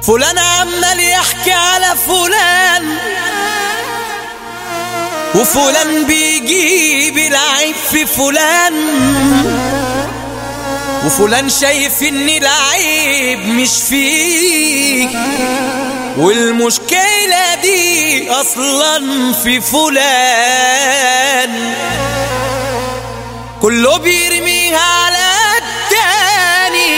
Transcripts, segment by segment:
فلان عمال يحكي على فلان وفلان بيجيب العيب في فلان وفلان شايف ان العيب مش فيه والمشكلة دي اصلا في فلان كله بيرميها على التاني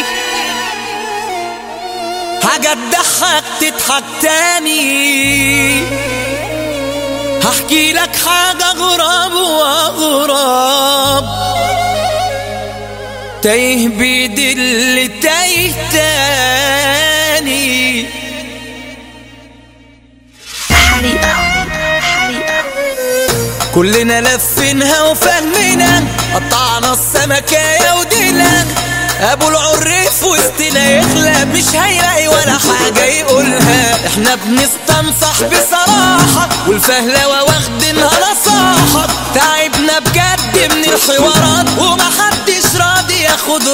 حاجة تضحك تضحك تاني هحكي لك حاجة غراب وأغراب تايه بيدل تايه تاني حريقة حريقة كلنا لفينها وفهمنا قطعنا السمكة ودينا ابو العريف وسطنا يخلى مش هيلاقي ولا حاجة يقولها احنا بنستنصح بصراحة والفهلوة واخدينها نصاحة تعبنا بجد من الحوارات ومحدش راضي ياخد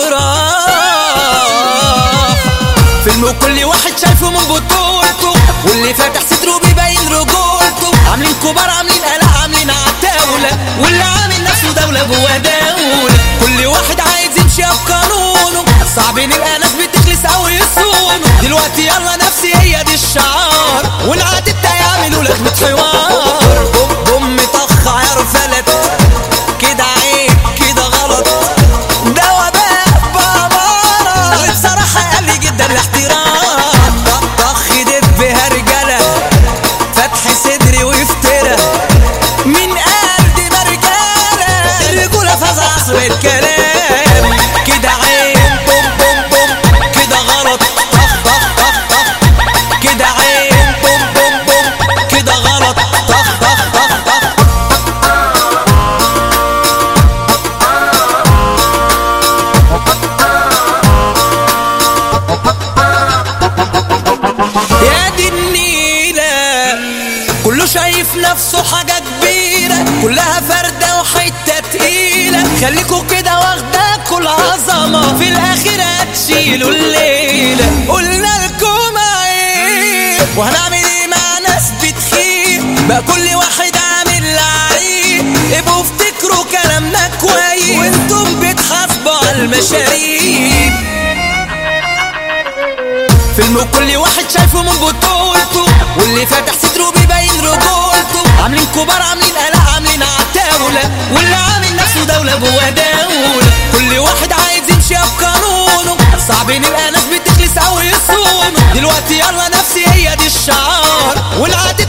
راحة فيلم كل واحد شايفه من بطولته واللي فاتح ستره بيبين رجولته عاملين كبار عاملين قلق عاملين عتاولة واللي عامل نفسه دولة جوا دولة كل واحد عايز يمشي بقانونه صعب نلقى ناس بتخلص او يصونوا دلوقتي يلا نفسي هي دي الشعار والعادة يعملوا لك حوار بوم بوم طخ عيار فلت كده عيب كده غلط ده وباء بأمارة بصراحة قل جدا الاحترام طخ طخ دب هرجلة فتح صدري وافترى من قلب مرجلة الرجولة فاز عصر الكلام كده عيب بوم بوم بوم كده غلط طخ طخ طخ طخ كده عيب بوم بوم بوم كده غلط طخ طخ طخ طخ يا دي النيلة كله شايف نفسه حاجة كبيرة كلها فردة وحتة تقيلة خليكوا كده واخداكوا العظمة في الآخر هتشيلوا الليلة قلنا لكم عيب وهنعمل ايه مع ناس بتخيب بقى كل واحد عامل لعيب ابقوا افتكروا كلامنا كويس وانتم بتحاسبوا على المشاريب فيلم كل واحد شايفه من بطولته واللي فاتح ستره بيبين رجولته عاملين كبار عاملين قلق عاملين عتاولة واللي عامل نفسه دولة جوا دولة كل واحد عايز يمشي بقانونه صعب نلقى ناس بتخلص او يصونوا دلوقتي يلا نفسي هي دي الشعار والعادة